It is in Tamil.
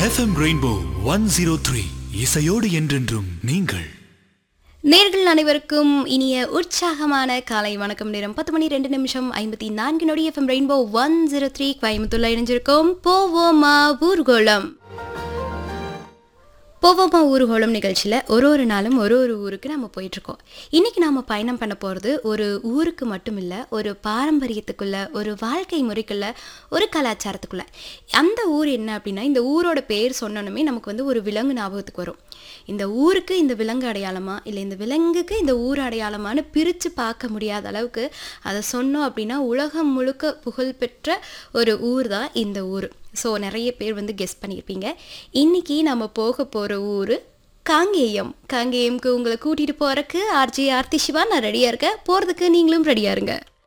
FM rainbow one zero three இசையோடு என்றென்றும் நீங்கள் நேர்கள் அனைவருக்கும் இனிய உற்சாகமான காலை வணக்கம் நேரம் பத்து மணி ரெண்டு நிமிஷம் ஐம்பத்தி நான்கு நொடி F M rainbow one zero three கோயம்புத்தூர்ல இணைஞ்சிருக்கோம் போவோமா ஊர்கோளம் போவோமா ஊர்கோளம் நிகழ்ச்சியில் ஒரு ஒரு நாளும் ஒரு ஒரு ஊருக்கு நம்ம போயிட்டுருக்கோம் இன்றைக்கி நாம் பயணம் பண்ண போகிறது ஒரு ஊருக்கு மட்டும் இல்லை ஒரு பாரம்பரியத்துக்குள்ள ஒரு வாழ்க்கை முறைக்குள்ள ஒரு கலாச்சாரத்துக்குள்ள அந்த ஊர் என்ன அப்படின்னா இந்த ஊரோட பேர் சொன்னோன்னுமே நமக்கு வந்து ஒரு விலங்கு ஞாபகத்துக்கு வரும் இந்த ஊருக்கு இந்த விலங்கு அடையாளமா இல்லை இந்த விலங்குக்கு இந்த ஊர் அடையாளமான்னு பிரித்து பார்க்க முடியாத அளவுக்கு அதை சொன்னோம் அப்படின்னா உலகம் முழுக்க புகழ்பெற்ற ஒரு ஊர் தான் இந்த ஊர் ஸோ நிறைய பேர் வந்து கெஸ் பண்ணியிருப்பீங்க இன்னைக்கு நம்ம போக போகிற ஊர் காங்கேயம் காங்கேயம்க்கு உங்களை கூட்டிகிட்டு போகிறக்கு ஆர்ஜி ஆர்த்தி சிவா நான் ரெடியாக இருக்கேன் போகிறதுக்கு நீங்களும் ரெடியாக இருங்க